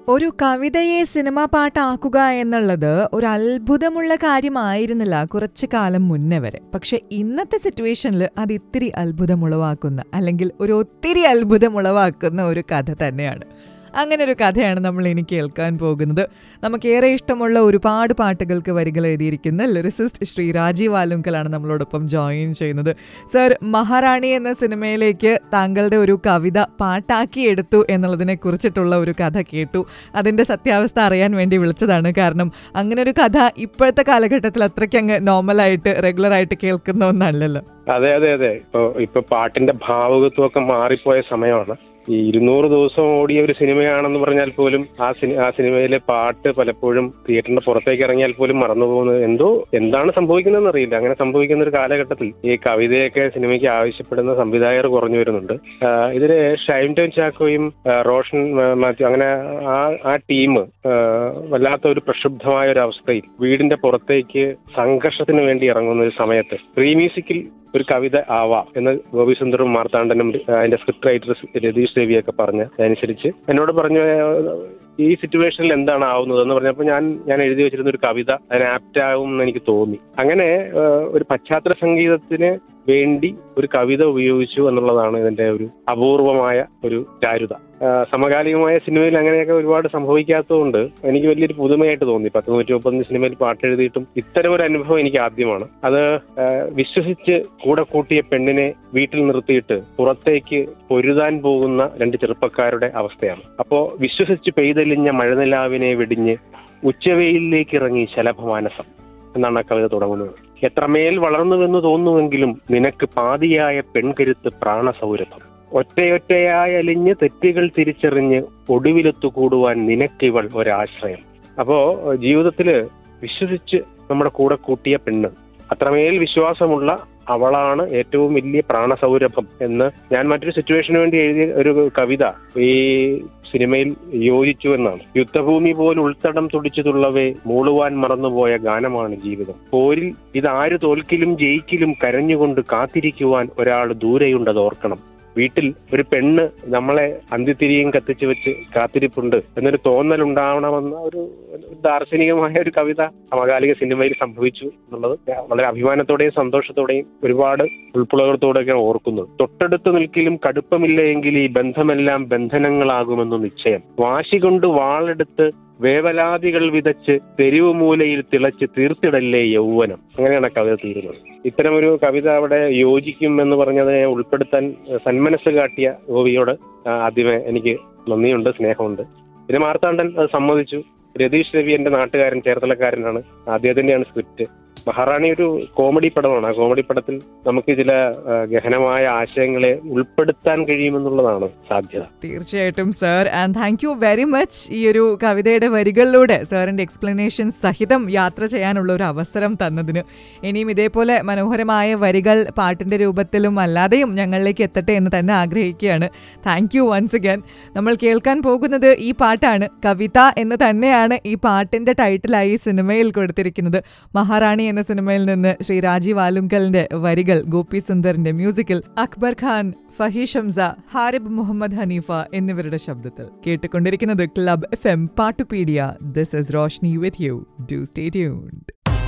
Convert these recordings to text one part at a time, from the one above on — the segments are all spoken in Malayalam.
ഒരു കവിതയെ സിനിമാ പാട്ടാക്കുക എന്നുള്ളത് ഒരു അത്ഭുതമുള്ള കാര്യമായിരുന്നില്ല കുറച്ചു കാലം മുന്നേ വരെ പക്ഷെ ഇന്നത്തെ സിറ്റുവേഷനിൽ അത് ഇത്തിരി അത്ഭുതമുളവാക്കുന്ന അല്ലെങ്കിൽ ഒരു ഒത്തിരി അത്ഭുതമുളവാക്കുന്ന ഒരു കഥ തന്നെയാണ് അങ്ങനെ ഒരു കഥയാണ് നമ്മൾ ഇനി കേൾക്കാൻ പോകുന്നത് നമുക്കേറെ ഇഷ്ടമുള്ള ഒരുപാട് പാട്ടുകൾക്ക് വരികൾ എഴുതിയിരിക്കുന്ന ലിറിസിസ്റ്റ് ശ്രീ രാജീവ് ആലുങ്കലാണ് നമ്മളോടൊപ്പം ജോയിൻ ചെയ്യുന്നത് സർ മഹാറാണി എന്ന സിനിമയിലേക്ക് താങ്കളുടെ ഒരു കവിത പാട്ടാക്കി എടുത്തു എന്നുള്ളതിനെ കുറിച്ചിട്ടുള്ള ഒരു കഥ കേട്ടു അതിൻ്റെ സത്യാവസ്ഥ അറിയാൻ വേണ്ടി വിളിച്ചതാണ് കാരണം അങ്ങനെ ഒരു കഥ ഇപ്പോഴത്തെ കാലഘട്ടത്തിൽ അത്രയ്ക്ക് അങ്ങ് നോർമലായിട്ട് റെഗുലറായിട്ട് കേൾക്കുന്ന ഒന്നല്ലല്ലോ അതെ അതെ അതെ ഇപ്പൊ ഇപ്പൊ പാട്ടിന്റെ ഭാവുകത്വമൊക്കെ മാറിപ്പോയ സമയമാണ് ഈ ഇരുന്നൂറ് ദിവസം ഓടിയ ഒരു സിനിമയാണെന്ന് പറഞ്ഞാൽ പോലും ആ സിനി ആ സിനിമയിലെ പാട്ട് പലപ്പോഴും തിയേറ്ററിന്റെ പുറത്തേക്ക് ഇറങ്ങിയാൽ പോലും മറന്നു പോകുന്നത് എന്തോ എന്താണ് സംഭവിക്കുന്നതെന്ന് അറിയില്ല അങ്ങനെ സംഭവിക്കുന്ന ഒരു കാലഘട്ടത്തിൽ ഈ കവിതയൊക്കെ സിനിമയ്ക്ക് ആവശ്യപ്പെടുന്ന സംവിധായകർ കുറഞ്ഞു വരുന്നുണ്ട് ആഹ് ഇതില് ഷൈൻ ടോൻ ചാക്കോയും ആഹ് റോഷൻ ആഹ് മാത്യു അങ്ങനെ ആ ആ ടീം വല്ലാത്ത ഒരു പ്രക്ഷുബ്ധമായ ഒരു അവസ്ഥയിൽ വീടിന്റെ പുറത്തേക്ക് സംഘർഷത്തിന് വേണ്ടി ഇറങ്ങുന്ന ഒരു സമയത്ത് പ്രീ മ്യൂസിക്കിൽ ഒരു കവിത ആവാം എന്ന് ഗോപിസുന്ദറും മാർത്താണ്ഡനും ആ, അതിന്റെ സ്ക്രിപ്റ്റ് റൈറ്റർ രതീഷ് ദേവിയൊക്കെ പറഞ്ഞ അതനുസരിച്ച് എന്നോട് പറഞ്ഞു "ഏഹ്, ഈ സിറ്റുവേഷനിൽ എന്താണ് ആവുന്നത് എന്ന് പറഞ്ഞപ്പോൾ ഞാൻ ഞാൻ എഴുതി വെച്ചിരുന്ന ഒരു കവിത അതിന് ആപ്റ്റ് ആവും എന്ന് എനിക്ക് തോന്നി അങ്ങനെ ഏഹ്, ഒരു പശ്ചാത്തല സംഗീതത്തിന് വേണ്ടി ഒരു കവിത ഉപയോഗിച്ചു എന്നുള്ളതാണ് ഇതിന്റെ ഒരു അപൂർവമായ ഒരു ചാരുത ആ, സമകാലികമായ സിനിമയിൽ അങ്ങനെയൊക്കെ ഒരുപാട് സംഭവിക്കാത്തതുകൊണ്ട് എനിക്ക് വലിയൊരു പുതുമയായിട്ട് തോന്നി പത്ത് നൂറ്റി മുപ്പത് സിനിമയിൽ പാട്ട് എഴുതിയിട്ടും ഇത്തരം ഒരു അനുഭവം എനിക്ക് ആദ്യമാണ് അത് ആ, വിശ്വസിച്ച് കൂടെ കൂട്ടിയ പെണ്ണിനെ വീട്ടിൽ നിർത്തിയിട്ട് പുറത്തേക്ക് പൊരുതാൻ പോകുന്ന രണ്ട് ചെറുപ്പക്കാരുടെ അവസ്ഥയാണ് അപ്പോ വിശ്വസിച്ച് പെയ്തെലിഞ്ഞ മഴനിലാവിനെ വെടിഞ്ഞ് ഉച്ചവെയിലേക്ക് ഇറങ്ങി ശലഭമാനസം എന്നാണ് ആ കവിത തുടങ്ങുന്നത് എത്രമേൽ വളർന്നുവെന്ന് തോന്നുമെങ്കിലും നിനക്ക് പാതിയായ പെൺകരുത്ത് പ്രാണസൗരഭം ഒറ്റയൊറ്റയായി അലിഞ്ഞ് തെറ്റുകൾ തിരിച്ചറിഞ്ഞ് ഒടുവിലെത്തു കൂടുവാൻ നിനക്കിവൾ ഒരാശ്രയം അപ്പോ ജീവിതത്തില് വിശ്വസിച്ച് നമ്മുടെ കൂടെ കൂട്ടിയ പെണ്ണ് അത്രമേൽ വിശ്വാസമുള്ള അവളാണ് ഏറ്റവും വലിയ പ്രാണസൗരഭം എന്ന് ഞാൻ മറ്റൊരു സിറ്റുവേഷന് വേണ്ടി എഴുതിയ ഒരു കവിത ഈ സിനിമയിൽ യോജിച്ചു എന്നാണ് യുദ്ധഭൂമി പോലെ ഉൾത്തടം തുടിച്ചതുള്ളവേ മൂളുവാൻ മറന്നുപോയ ഗാനമാണ് ജീവിതം പോരിൽ ഇതാര് തോൽക്കിലും ജയിക്കിലും കരഞ്ഞുകൊണ്ട് കാത്തിരിക്കുവാൻ ഒരാൾ ദൂരെയുണ്ടത് ഓർക്കണം വീട്ടിൽ ഒരു പെണ്ണ് നമ്മളെ അന്ത്യത്തിരിയും കത്തിച്ചു വെച്ച് കാത്തിരിപ്പുണ്ട് എന്നൊരു തോന്നൽ ഉണ്ടാവണമെന്ന ഒരു ഒരു ദാർശനികമായ ഒരു കവിത സമകാലിക സിനിമയിൽ സംഭവിച്ചു എന്നുള്ളത് ഞാൻ വളരെ അഭിമാനത്തോടെയും സന്തോഷത്തോടെയും ഒരുപാട് ഉൾപ്പുളകത്തോടെയൊക്കെ ഓർക്കുന്നത് തൊട്ടടുത്ത് നിൽക്കലും കടുപ്പമില്ല എങ്കിൽ ഈ ബന്ധമെല്ലാം ബന്ധനങ്ങളാകുമെന്ന് നിശ്ചയം വാശി കൊണ്ട് വാളെടുത്ത് വേവലാതികൾ വിതച്ച് തെരുവ് മൂലയിൽ തിളച്ച് തീർത്തിടല്ലേ യൗവനം അങ്ങനെയാണ് ആ കവിത തീരുന്നത് ഇത്തരമൊരു കവിത അവിടെ യോജിക്കും എന്ന് പറഞ്ഞതിനെ ഉൾപ്പെടുത്താൻ ഏഹ്, സന്മനസ് കാട്ടിയ ഗോപിയോട് ആ, ആദ്യമേ എനിക്ക് നന്ദിയുണ്ട് സ്നേഹമുണ്ട് പിന്നെ മാർത്താണ്ഡൻ അത് സമ്മതിച്ചു രതീഷ് രവി എന്റെ നാട്ടുകാരൻ ചേർത്തലക്കാരനാണ് അദ്ദേഹത്തിന്റെയാണ് സ്ക്രിപ്റ്റ് മഹാറാണി ഒരു കോമഡി പടമാണ് ആ കോമഡി പടത്തിൽ നമുക്ക് ചില ആ, ഗഹനമായ ആശയങ്ങളെ ഉൾപ്പെടുത്താൻ കഴിയുമെന്നുള്ളതാണ് സാധ്യത തീർച്ചയായിട്ടും sir and thank you very much ഈ ഒരു കവിതയുടെ വരികളിലൂടെ സാറിന്റെ എക്സ്പ്ലനേഷൻ സഹിതം യാത്ര ചെയ്യാനുള്ള ഒരു അവസരം തന്നതിന് ഇനിയും ഇതേപോലെ മനോഹരമായ വരികൾ പാട്ടിന്റെ രൂപത്തിലും അല്ലാതെയും ഞങ്ങളിലേക്ക് എത്തട്ടെ എന്ന് തന്നെ ആഗ്രഹിക്കുകയാണ് താങ്ക് യു വൺസ് അഗൈൻ നമ്മൾ കേൾക്കാൻ പോകുന്നത് ഈ പാട്ടാണ് കവിത എന്ന് തന്നെയാണ് ഈ പാട്ടിന്റെ ടൈറ്റിലായി സിനിമയിൽ കൊടുത്തിരിക്കുന്നത് മഹാറാണി എന്ന സിനിമയിൽ നിന്ന് ശ്രീ രാജീവ് ആലുങ്കലിന്റെ വരികൾ ഗോപി സുന്ദറിന്റെ മ്യൂസിക്കിൽ അക്ബർ ഖാൻ ഫഹി ഷംസ ഹാരിബ് മുഹമ്മദ് ഹനീഫ എന്നിവരുടെ ശബ്ദത്തിൽ കേട്ടുകൊണ്ടിരിക്കുന്നത് club F M Pattupedia this is Roshni with you do stay tuned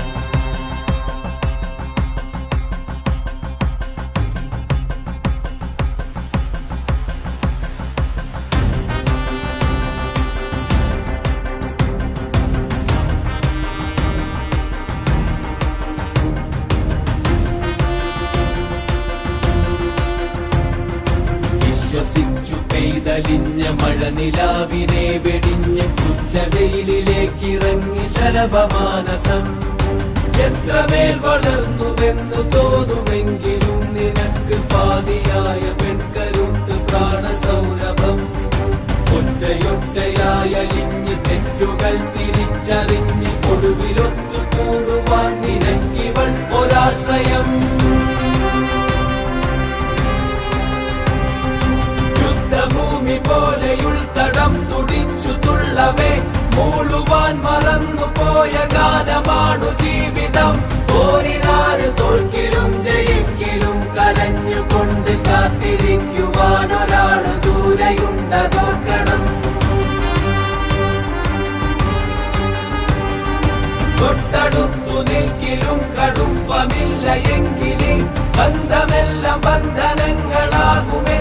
വിശ്വസിച്ചു പെയ്തലിഞ്ഞ മഴനിലാവിനെ വെടിഞ്ഞ് ഉച്ചവെയിലിലേക്കിറങ്ങി ശലഭമാനസം എത്രമേൽ വളർന്നുവെന്നു തോന്നുമെങ്കിലും നിനക്ക് പാതിയായ പെൺകരുത്ത് പ്രാണസൗരഭം ഒറ്റയൊറ്റയായലിഞ്ഞ് തെറ്റുകൾ തിരിച്ചറിഞ്ഞ് ഒടുവിലൊത്തു കൂടുവാൻ നിനക്കിവൾ ഒരാശ്രയം യുദ്ധഭൂമി പോലെയുൾത്തടം തുടിച്ചു തുള്ളവേ മൂളുവാൻ മറന്നു പോയ ഗാനമാണു ജീവിതം പോരിനാര് തോൽക്കിലും ജയിക്കിലും കരഞ്ഞുകൊണ്ട് കാത്തിരിക്കുവാൻ ഒരാള് ദൂരെയുണ്ടതോർക്കണം എങ്കിലി ബന്ധമെല്ലാം ബന്ധനങ്ങളാകുമേ